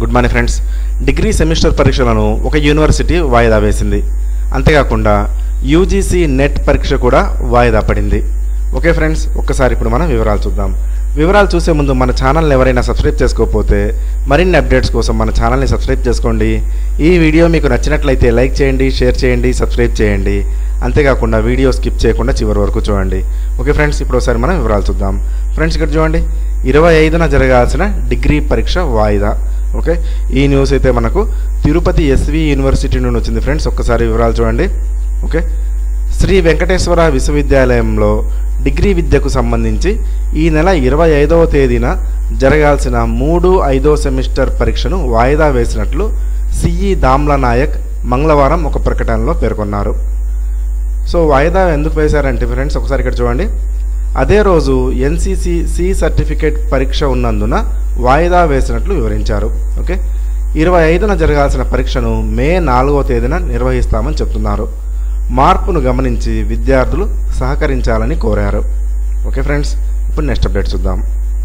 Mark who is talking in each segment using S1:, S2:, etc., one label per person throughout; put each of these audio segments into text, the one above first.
S1: good morning friends degree semester పరీక్షలను ఒక university వాయిదా వేసింది అంతేకాకుండా యూజీసీ నెట్ పరీక్ష కూడా వాయిదా పడింది ఓకే ఫ్రెండ్స్ ఒక్కసారి ఇప్పుడు మనం వివరాలు చూద్దాం వివరాలు చూసే ముందు మన ఛానల్ని ఎవరైనా సబ్స్క్రైబ్ చేసుకోకపోతే మరిన్ని అప్డేట్స్ కోసం మన ఛానల్ని సబ్స్క్రైబ్ చేసుకోండి ఈ వీడియో మీకు నచ్చినట్లయితే లైక్ చేయండి షేర్ చేయండి సబ్స్క్రైబ్ చేయండి అంతేకాకుండా వీడియో స్కిప్ చేయకుండా చివరి వరకు చూడండి ఓకే ఫ్రెండ్స్ ఇప్పుడు ఒకసారి మనం వివరాలు చూద్దాం ఫ్రెండ్స్ ఇక్కడ చూడండి ఇరవై ఐదున జరగాల్సిన డిగ్రీ పరీక్ష వాయిదా ఓకే ఈ న్యూస్ అయితే మనకు తిరుపతి ఎస్వి యూనివర్సిటీ నుండి వచ్చింది ఫ్రెండ్స్ ఒక్కసారి వివరాలు చూడండి ఓకే శ్రీ వెంకటేశ్వర విశ్వవిద్యాలయంలో డిగ్రీ విద్యకు సంబంధించి ఈ నెల ఇరవై ఐదవ తేదీన జరగాల్సిన మూడు ఐదో సెమిస్టర్ పరీక్షను వాయిదా వేసినట్లు సిఈ దామ్ల నాయక్ మంగళవారం ఒక ప్రకటనలో పేర్కొన్నారు సో వాయిదా ఎందుకు వేశారంటే ఫ్రెండ్స్ ఒకసారి ఇక్కడ చూడండి అదే రోజు ఎన్సీసీ సి సర్టిఫికేట్ పరీక్ష ఉన్నందున వాయిదా వేసినట్లు వివరించారు ఓకే ఇరవై ఐదున జరగాల్సిన పరీక్షను మే నాలుగో తేదీన నిర్వహిస్తామని చెప్తున్నారు మార్పును గమనించి విద్యార్థులు సహకరించాలని కోరారు ఓకే ఫ్రెండ్స్ ఇప్పుడు నెక్స్ట్ అప్డేట్ చూద్దాం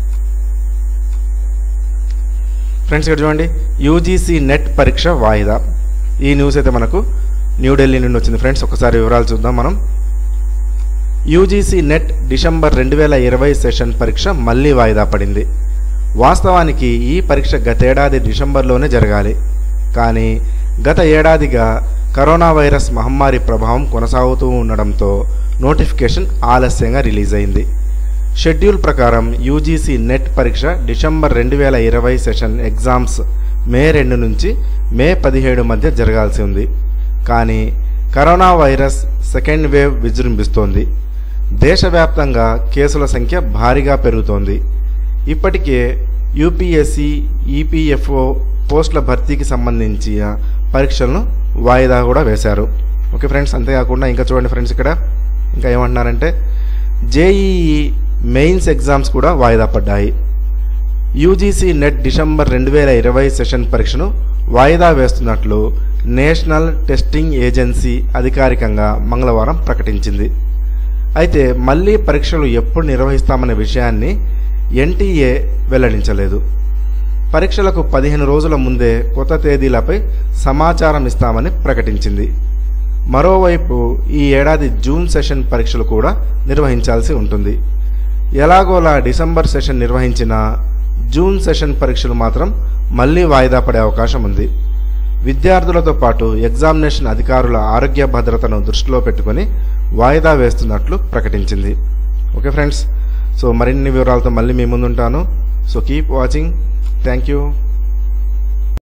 S1: ఫ్రెండ్స్ ఇక్కడ చూడండి యూజీసీ నెట్ పరీక్ష వాయిదా ఈ న్యూస్ అయితే మనకు న్యూఢిల్లీ నుండి వచ్చింది ఫ్రెండ్స్ ఒకసారి వివరాలు చూద్దాం మనం యూజీసీ నెట్ డిసెంబర్ రెండు వేల ఇరవై సెషన్ పరీక్ష మళ్ళీ వాయిదా పడింది వాస్తవానికి ఈ పరీక్ష గతేడాది డిసెంబర్లోనే జరగాలి కానీ గత ఏడాదిగా కరోనా వైరస్ మహమ్మారి ప్రభావం కొనసాగుతూ ఉండడంతో నోటిఫికేషన్ ఆలస్యంగా రిలీజ్ అయింది షెడ్యూల్ ప్రకారం యూజీసీ నెట్ పరీక్ష డిసెంబర్ రెండు వేల ఇరవై సెషన్ ఎగ్జామ్స్ మే రెండు నుంచి మే పదిహేడు మధ్య జరగాల్సి ఉంది కానీ కరోనా వైరస్ సెకండ్ వేవ్ విజృంభిస్తోంది దేశవ్యాప్తంగా కేసుల సంఖ్య భారీగా పెరుగుతోంది ఇప్పటికే యూపీఎస్సి ఈపీఎఫ్ఓ పోస్టుల భర్తీకి సంబంధించిన పరీక్షలను వాయిదా కూడా వేశారు ఓకే ఫ్రెండ్స్ అంతేకాకుండా ఇంకా చూడండి ఫ్రెండ్స్ ఇక్కడ ఇంకా ఏమంటున్నారంటే జేఈఈ మెయిన్స్ ఎగ్జామ్స్ కూడా వాయిదా పడ్డాయి యూజీసీ నెట్ డిసెంబర్ రెండు వేల ఇరవై సెషన్ పరీక్షను వాయిదా వేస్తున్నట్లు నేషనల్ టెస్టింగ్ ఏజెన్సీ అధికారికంగా మంగళవారం ప్రకటించింది అయితే మళ్ళీ పరీక్షలు ఎప్పుడు నిర్వహిస్తామనే విషయాన్ని ఎన్టీఏ వెల్లడించలేదు పరీక్షలకు పదిహేను రోజుల ముందే కొత్త తేదీలపై సమాచారం ఇస్తామని ప్రకటించింది మరోవైపు ఈ ఏడాది జూన్ సెషన్ పరీక్షలు కూడా నిర్వహించాల్సి ఉంటుంది ఎలాగోలా డిసెంబర్ సెషన్ నిర్వహించిన జూన్ సెషన్ పరీక్షలు మాత్రం మళ్ళీ వాయిదా పడే అవకాశం ఉంది విద్యార్థులతో పాటు ఎగ్జామినేషన్ అధికారుల ఆరోగ్య భద్రతను దృష్టిలో పెట్టుకొని వాయిదా వేస్తున్నట్లు ప్రకటించింది ఓకే ఫ్రెండ్స్ సో మరిన్ని వివరాలతో మళ్ళీ మీ ముందుంటాను so keep watching thank you